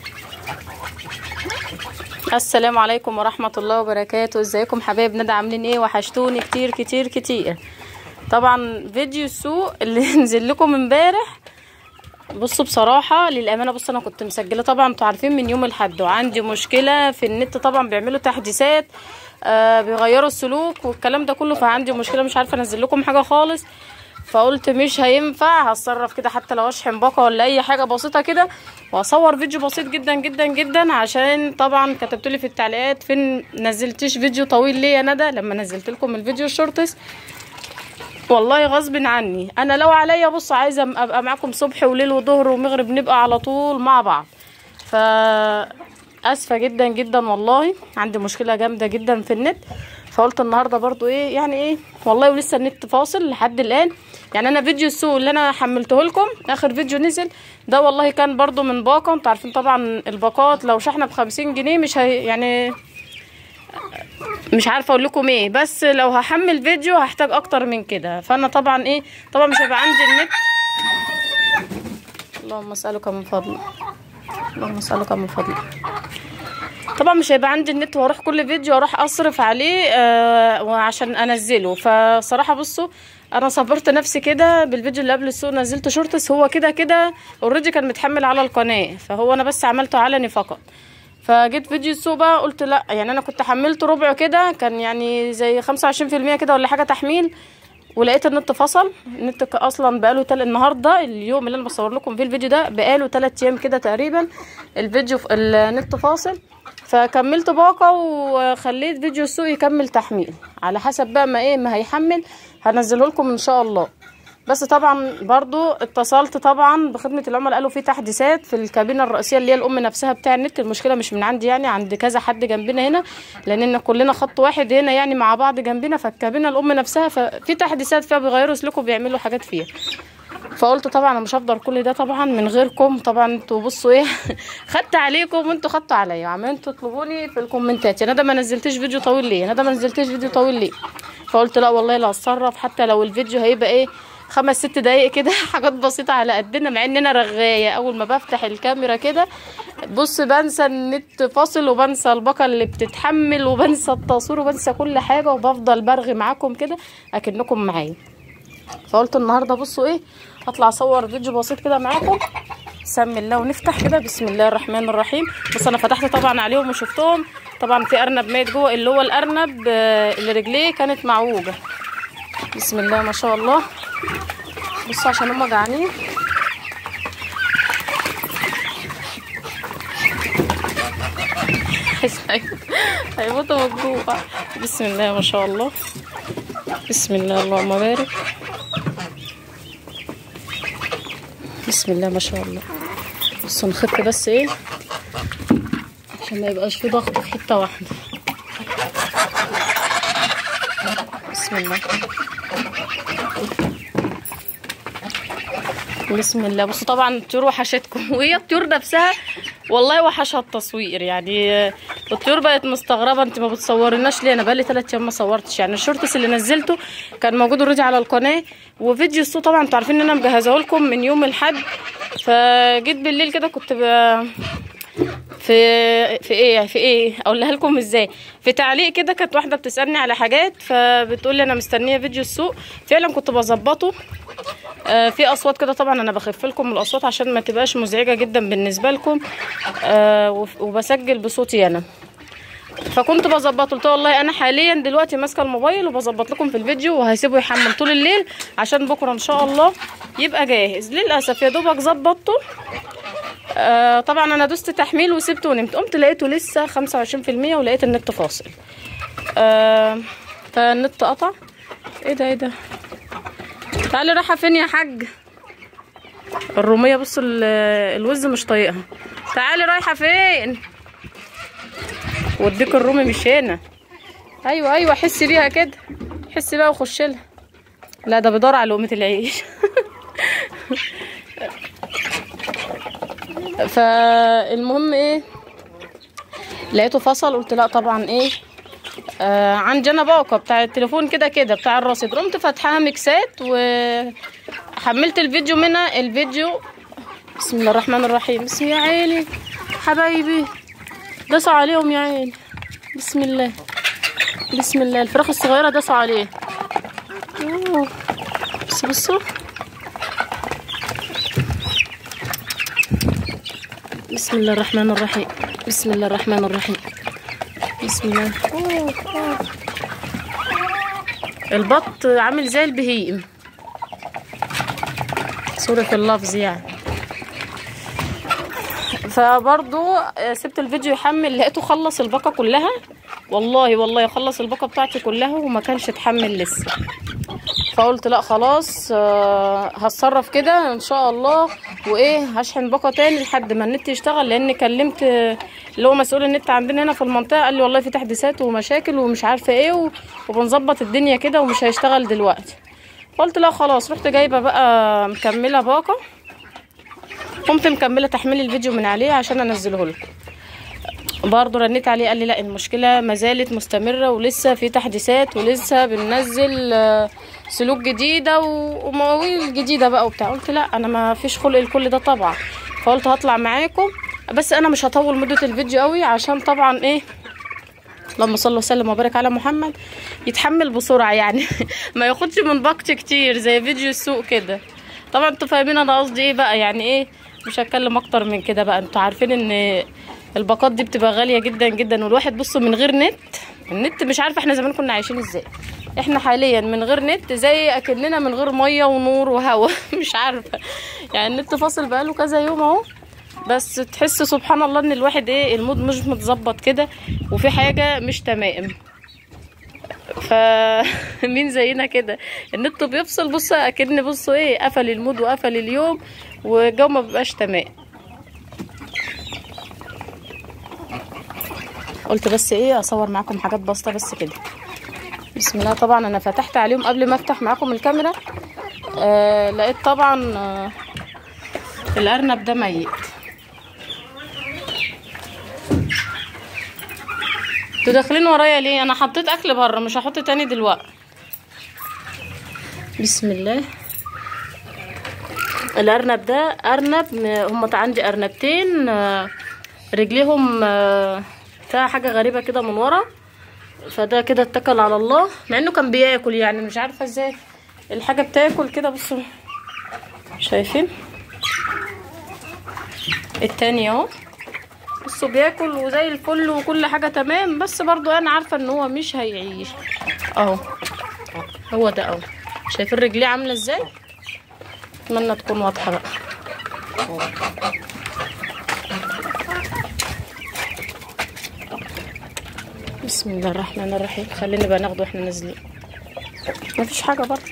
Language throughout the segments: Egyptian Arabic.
السلام عليكم ورحمة الله وبركاته ازيكم حبايب ندى عاملين ايه وحشتوني كتير كتير كتير طبعا فيديو السوق اللي نزل لكم امبارح بصوا بصراحة للأمانة بص أنا كنت مسجلة طبعا انتوا عارفين من يوم الحد وعندي مشكلة في النت طبعا بيعملوا تحديثات آه بيغيروا السلوك والكلام ده كله فعندي مشكلة مش عارفة أنزل لكم حاجة خالص فقلت مش هينفع هتصرف كده حتى لو اشحن باقة ولا أي حاجة بسيطة كده واصور فيديو بسيط جدا جدا جدا عشان طبعا كتبتولي في التعليقات فين نزلتيش فيديو طويل ليه يا ندى لما نزلت لكم الفيديو الشورتس والله غصب عني انا لو عليا بص عايزه ابقى معاكم صبح وليل وظهر ومغرب نبقى على طول مع بعض ف اسفه جدا جدا والله عندي مشكله جامده جدا في النت فقلت النهارده برضو ايه يعني ايه والله ولسه النت فاصل لحد الان يعني انا فيديو السوق اللي انا حملته لكم اخر فيديو نزل ده والله كان برضو من باقه انتوا عارفين طبعا الباقات لو شحنه بخمسين جنيه مش هي يعني مش عارفه اقول لكم ايه بس لو هحمل فيديو هحتاج اكتر من كده فانا طبعا ايه طبعا مش هيبقى عندي النت اللهم اسالك من فضلك اللهم اسالك من فضلك طبعا مش هيبقى عندي النت واروح كل فيديو اروح اصرف عليه آه وعشان انزله فصراحه بصوا انا صبرت نفسي كده بالفيديو اللي قبل السوق نزلت شورتس هو كده كده اوريدي كان متحمل على القناه فهو انا بس عملته علني فقط فجيت فيديو السوق بقى قلت لا يعني انا كنت حملت ربع كده كان يعني زي خمسة وعشرين في المية كده ولا حاجه تحميل ولقيت النت فصل النت اصلا بقاله تل... النهارده اليوم اللي انا بصور لكم فيه الفيديو ده بقاله 3 ايام كده تقريبا الفيديو ف... النت فاصل فكملت باقه وخليت فيديو السوق يكمل تحميل على حسب بقى ما ايه ما هيحمل هنزله لكم ان شاء الله بس طبعا برضو اتصلت طبعا بخدمة العملاء قالوا في تحديثات في الكابينة الرئيسية اللي هي الام نفسها بتاع النت المشكلة مش من عندي يعني عند كذا حد جنبنا هنا لان كلنا خط واحد هنا يعني مع بعض جنبنا فالكابينة الام نفسها ففي تحديثات فيها بيغيروا سلوكه بيعملوا حاجات فيها فقلت طبعا انا مش هفضل كل ده طبعا من غيركم طبعا انتوا بصوا ايه خدت عليكم وانتوا خدتوا عليا عمالين تطلبوني في الكومنتات يا ندى ما نزلتش فيديو طويل ليه يا ندى ما نزلتش فيديو طويل ليه فقلت لا والله لا هتصرف حتى لو الفيديو هيبقى ايه خمس ست دقايق كده حاجات بسيطة على قدنا مع اننا رغاية اول ما بفتح الكاميرا كده بص بنسى النت فاصل وبنسى الباقة اللي بتتحمل وبنسى التصوير وبنسى كل حاجة وبفضل برغي معاكم كده اكنكم معايا فقلت النهاردة بصوا ايه هطلع اصور فيديو بسيط كده معاكم سمي الله ونفتح كده بسم الله الرحمن الرحيم بس انا فتحت طبعا عليهم وشفتهم طبعا في ارنب ميت جوه اللي هو الارنب اللي رجليه كانت معوجه بسم الله ما شاء الله بصوا عشان هما جعانين هيموتوا من الجوع بسم الله ما شاء الله بسم الله اللهم بارك بسم الله ما شاء الله بصوا نخف بس ايه عشان ما يبقاش في ضغط في حته واحده بسم الله بسم الله بصوا طبعا الطيور وحشتكم وهي الطيور نفسها والله وحشها التصوير يعني الطيور بقت مستغربه انت ما بتصوريناش ليه انا بقالي 3 ايام ما صورتش يعني الشورتس اللي نزلته كان موجود اوريدي على القناه وفيديو الصوت طبعا انتوا عارفين ان انا مجهزه لكم من يوم الحد فجيت بالليل كده كنت ب... في في ايه في ايه اقولها لكم ازاي في تعليق كده كانت واحده بتسالني على حاجات فبتقول لي انا مستنيه فيديو السوق فعلا كنت بظبطه آه في اصوات كده طبعا انا بخف لكم الاصوات عشان ما تبقاش مزعجه جدا بالنسبه لكم آه وبسجل بصوتي انا فكنت بظبط قلت والله انا حاليا دلوقتي ماسكه الموبايل وبظبط لكم في الفيديو وهسيبه يحمل طول الليل عشان بكره ان شاء الله يبقى جاهز للاسف يا دوبك ظبطته آه طبعا انا دوست تحميل وسبته ونمت قمت لقيته لسه خمسة وعشرين في المية ولقيت النت فاصل آه فالنت قطع ايه ده ايه ده تعالي رايحه فين يا حاج الروميه بصوا الوز مش طايقها تعالي رايحه فين وديك الرومي مش هنا ايوه ايوه حسي بيها كده حسي بقى وخش لها لا ده بيدور على لقمه العيش فالمهم ايه لقيته فصل قلت لا طبعا ايه آه عندي انا باقه بتاع التليفون كده كده بتاع الرصيد قمت فاتحاها ميكسات وحملت الفيديو منها الفيديو بسم الله الرحمن الرحيم بسم يا عيني حبايبي داسوا عليهم يا عيني بسم الله بسم الله الفراخ الصغيره داسوا عليه أوه. بس بصوا بسم الله الرحمن الرحيم بسم الله الرحمن الرحيم بسم الله أوه. أوه. البط عامل زي البهيم سورة اللفظ يعني فبرضو سبت الفيديو يحمل لقيته خلص الباقة كلها والله والله خلص الباقة بتاعتي كلها وما كانش اتحمل لسه فقلت لا خلاص آه، هتصرف كده ان شاء الله وايه هشحن باقة تاني لحد ما النت يشتغل لان كلمت آه، اللي هو مسؤول النت عندنا هنا في المنطقة قال لي والله في تحديثات ومشاكل ومش عارفة ايه و- وبنظبط الدنيا كده ومش هيشتغل دلوقتي قلت لا خلاص رحت جايبة بقى مكملة باقة قمت مكمله تحميل الفيديو من عليه عشان انزله لكم برضه رنيت عليه قال لي لا المشكله ما زالت مستمره ولسه في تحديثات ولسه بننزل آه، سلوك جديده و- ومواويل جديده بقى وبتاع قلت لا انا ما فيش خلق لكل ده طبعا فقلت هطلع معاكم بس انا مش هطول مده الفيديو قوي عشان طبعا ايه اللهم صل وسلم وبارك على محمد يتحمل بسرعه يعني ما ياخدش من باقتي كتير زي فيديو السوق كده طبعا انتوا فاهمين انا قصدي ايه بقى يعني ايه مش هتكلم اكتر من كده بقى انتوا عارفين ان الباقات دي بتبقى غاليه جدا جدا والواحد بصوا من غير نت النت مش عارفه احنا زمان كنا عايشين ازاي احنا حاليا من غير نت زي اكننا من غير ميه ونور وهواء مش عارفه يعني النت فاصل بقاله كذا يوم اهو بس تحس سبحان الله ان الواحد ايه المود مش متظبط كده وفي حاجه مش تمام فمين زينا كده النت بيفصل بص اكن بصوا ايه قفل المود وقفل اليوم والجو ما بيبقاش تمام قلت بس ايه اصور معاكم حاجات بسيطه بس كده بسم الله طبعا انا فتحت عليهم قبل ما افتح معاكم الكاميرا آه لقيت طبعا آه الارنب ده ميت انتوا داخلين ورايا ليه انا حطيت اكل بره مش هحط تاني دلوقتي بسم الله الارنب ده ارنب م- هم عندي ارنبتين آه، رجليهم آه، فيها حاجه غريبه كده من ورا فده كده اتكل على الله مع انه كان بياكل يعني مش عارفه ازاي الحاجه بتاكل كده بصوا شايفين التاني اهو بصوا بياكل وزي الفل وكل حاجه تمام بس برضو انا عارفه ان هو مش هيعيش اهو هو ده اهو شايفين رجليه عامله ازاي اتمنى تكون واضحه بقى بسم الله الرحمن الرحيم خلينا بقى ناخده واحنا نازلين مفيش حاجه برضه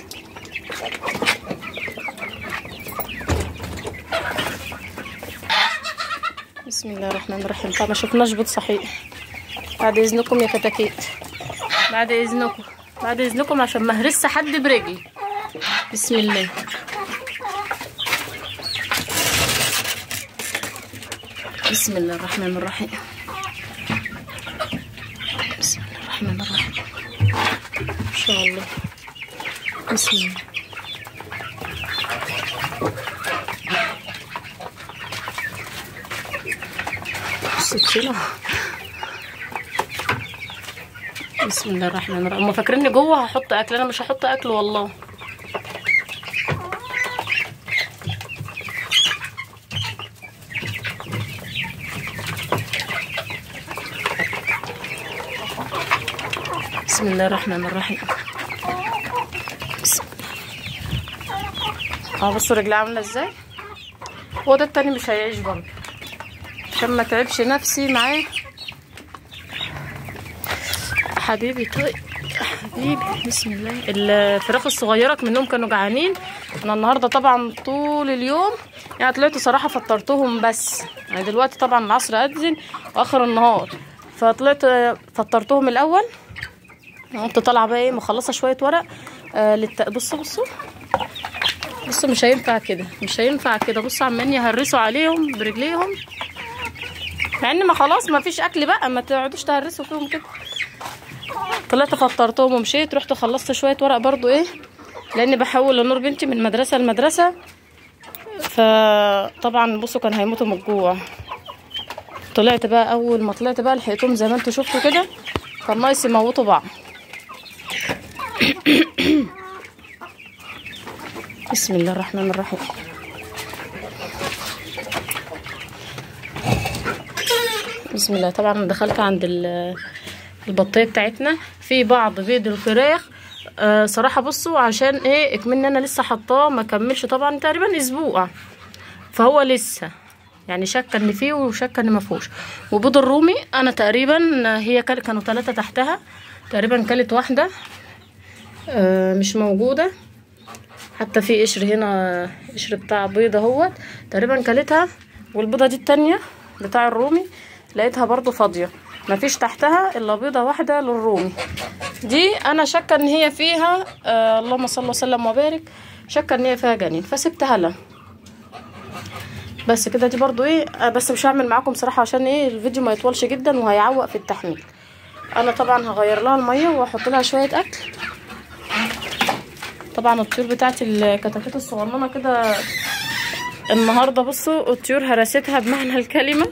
بسم الله الرحمن الرحيم طبعا ما شفناش بيض صحيح بعد اذنكم يا كتاكيت بعد اذنكم بعد اذنكم عشان ما هرس حد برجلي بسم الله بسم الله الرحمن الرحيم بسم الله الرحمن الرحيم ان شاء الله بسم الله السكينة بسم الله الرحمن الرحيم هما فاكريني جوه هحط اكل انا مش هحط اكل والله بسم الله الرحمن الرحيم بسم الله اه بصوا رجلي عامله ازاي هو ده التاني مش هيعيش برضه عشان ما تعبش نفسي معاه حبيبي طيب حبيبي بسم الله الفراخ الصغيره منهم كانوا جعانين انا النهارده طبعا طول اليوم يعني طلعت صراحه فطرتهم بس يعني دلوقتي طبعا العصر اذن واخر النهار فطلعت فطرتهم الاول قمت طالعه بقى ايه مخلصه شويه ورق آه للت... بصوا بصوا بصوا مش هينفع كده مش هينفع كده بصوا عمالين يهرسوا عليهم برجليهم مع ان ما خلاص ما فيش اكل بقى ما تقعدوش تهرسوا فيهم كده طلعت فطرتهم ومشيت رحت خلصت شويه ورق برضو ايه لاني بحول لنور بنتي من مدرسه لمدرسه فطبعا بصوا كان هيموتوا من الجوع طلعت بقى اول ما طلعت بقى لحقتهم زي ما انتوا شفتوا كده كان ناقص يموتوا بعض بسم الله الرحمن الرحيم بسم الله طبعا انا دخلت عند ال- البطيه بتاعتنا في بعض بيض الفراخ آه صراحه بصوا عشان ايه اكمن انا لسه حطاه ما كملش طبعا تقريبا اسبوع فهو لسه يعني شاكه ان فيه وشاكه ان ما فيهوش وبيض الرومي انا تقريبا هي كان- كانوا ثلاثه تحتها تقريبا كلت واحده آه مش موجوده حتى في قشر هنا قشر بتاع بيضة اهوت تقريبا كلتها والبيضة دي التانية بتاع الرومي لقيتها برضو فاضية مفيش تحتها الا بيضة واحدة للرومي دي انا شاكة ان هي فيها آه اللهم صل وسلم وبارك شاكة ان هي فيها جنين فسبتها لها بس كده دي برضو ايه آه بس مش هعمل معاكم صراحة عشان ايه الفيديو ما يطولش جدا وهيعوق في التحميل انا طبعا هغير لها المية واحط لها شوية اكل طبعا الطيور بتاعت الكتاكيت الصغننه كده النهارده بصوا الطيور هرستها بمعنى الكلمه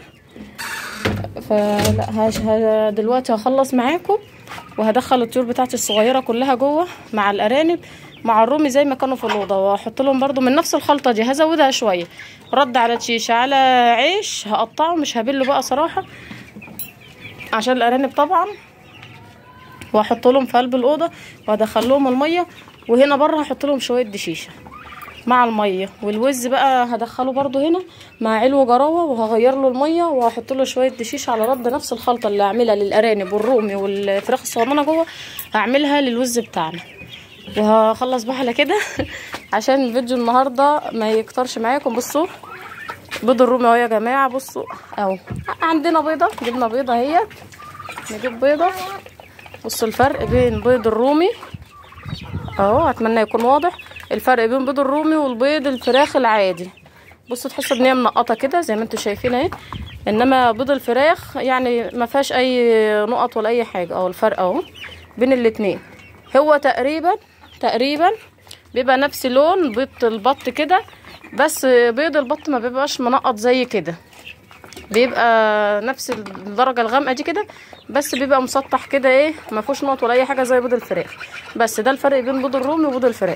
فلا هش ه- دلوقتي هخلص معاكم وهدخل الطيور بتاعتي الصغيره كلها جوه مع الارانب مع الرومي زي ما كانوا في الاوضه واحط لهم برضو من نفس الخلطه دي هزودها شويه رد على شيشه على عيش هقطعه مش هبله بقى صراحه عشان الارانب طبعا واحط لهم في قلب الاوضه وادخل لهم الميه وهنا بره هحط لهم شويه دشيشه مع الميه والوز بقى هدخله برضو هنا مع علو جراوه وهغير له الميه وهحط له شويه دشيشه على رد نفس الخلطه اللي هعملها للارانب والرومي والفراخ الصغننه جوه هعملها للوز بتاعنا وهخلص بقى على كده عشان الفيديو النهارده ما يكترش معاكم بصوا بيض الرومي اهو يا جماعه بصوا اهو عندنا بيضه جبنا بيضه اهيت نجيب بيضه بصوا الفرق بين بيض الرومي اهو اتمنى يكون واضح الفرق بين بيض الرومي والبيض الفراخ العادي بصوا تحسوا ان هي منقطه كده زي ما انتم شايفين اهي انما بيض الفراخ يعني ما فيهاش اي نقط ولا اي حاجه اهو الفرق اهو بين الاتنين هو تقريبا تقريبا بيبقى نفس لون بيض البط كده بس بيض البط ما بيبقاش منقط زي كده بيبقى نفس الدرجه الغامقه دي كده بس بيبقى مسطح كده ايه ما فيهوش نقط ولا اي حاجه زي بيض الفراخ بس ده الفرق بين بيض الرومي وبيض الفراخ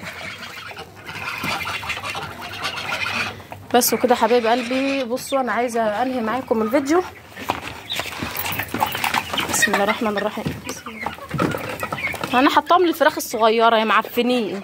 بس وكده حبايب قلبي بصوا انا عايزه انهي معاكم الفيديو بسم الله الرحمن الرحيم بسم الله. انا حطاهم للفراخ الصغيره يا معفنين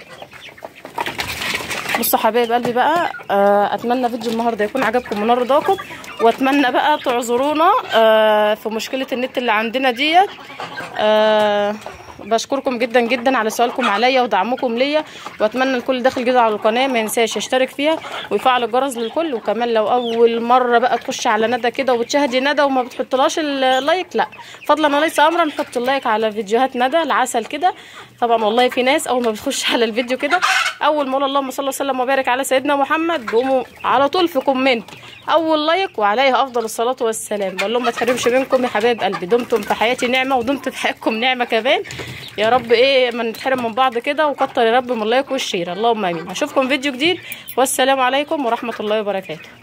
بصوا حبايب قلبي بقى آه، اتمنى فيديو النهارده يكون عجبكم من رضاكم واتمنى بقى تعذرونا آه، في مشكله النت اللي عندنا ديت آه، بشكركم جدا جدا على سؤالكم عليا ودعمكم ليا واتمنى الكل داخل جديد على القناه ما ينساش يشترك فيها ويفعل الجرس للكل وكمان لو اول مره بقى تخش على ندى كده وبتشاهدي ندى وما بتحطلهاش اللايك لا فضلا وليس امرا نحط اللايك على فيديوهات ندى العسل كده طبعا والله في ناس اول ما بتخش على الفيديو كده اول ما اقول اللهم صل وسلم وبارك على سيدنا محمد بيقوموا على طول في كومنت اول لايك وعليه افضل الصلاه والسلام بقول لهم ما تحرمش منكم يا حبايب قلبي دمتم في حياتي نعمه ودمتم في حياتكم نعمه كمان يا رب ايه ما نتحرم من بعض كده وكتر يا رب من اللايك والشير اللهم امين اشوفكم فيديو جديد والسلام عليكم ورحمه الله وبركاته